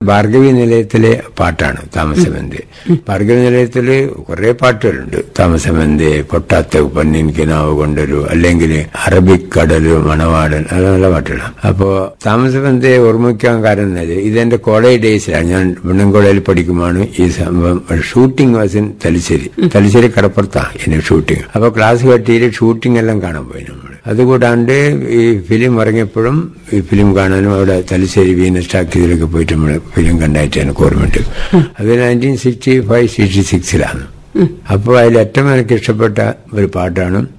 ഭാർഗവി നിലയത്തിലെ പാട്ടാണ് താമസമെന്ത് ഭാർഗവി നിലയത്തില് കുറെ പാട്ടുകളുണ്ട് താമസമെന്ത് പൊട്ടാത്ത പെണ്ണിനിക്ക് നാവ് കൊണ്ടൊരു അല്ലെങ്കിൽ അറബിക് കടല് മണവാടൻ അത് നല്ല പാട്ടുകളാണ് അപ്പോ താമസമെന്ത് ഓർമ്മിക്കാൻ കാരണം എന്നത് ഇതെന്റെ കോളേജ് ഡേയ്സിലാണ് ഞാൻ വിണ്ണം കോളേജിൽ പഠിക്കുമ്പോഴാണ് ഈ സംഭവം shooting was in Thalassery Thalassery കടപ്പുറത്താണ് എന്റെ ഷൂട്ടിംഗ് അപ്പൊ ക്ലാസ് കട്ടിയിൽ ഷൂട്ടിംഗ് എല്ലാം കാണാൻ പോയി നമ്മൾ അതുകൂടാണ്ട് ഈ ഫിലിം ഇറങ്ങിയപ്പോഴും ഈ ഫിലിം കാണാനും അവിടെ തലശ്ശേരി വീനസ് ടാക്കീസിലൊക്കെ പോയിട്ട് നമ്മൾ ഫിലിം കണ്ടായിട്ട് എനിക്ക് ഓർമ്മയുണ്ട് അത് നയൻറ്റീൻ സിക്സ്റ്റി ഫൈവ് സിക്സ്റ്റി സിക്സിലാണ് അപ്പോൾ അതിൽ ഏറ്റവും എനിക്ക് ഇഷ്ടപ്പെട്ട ഒരു പാട്ടാണ്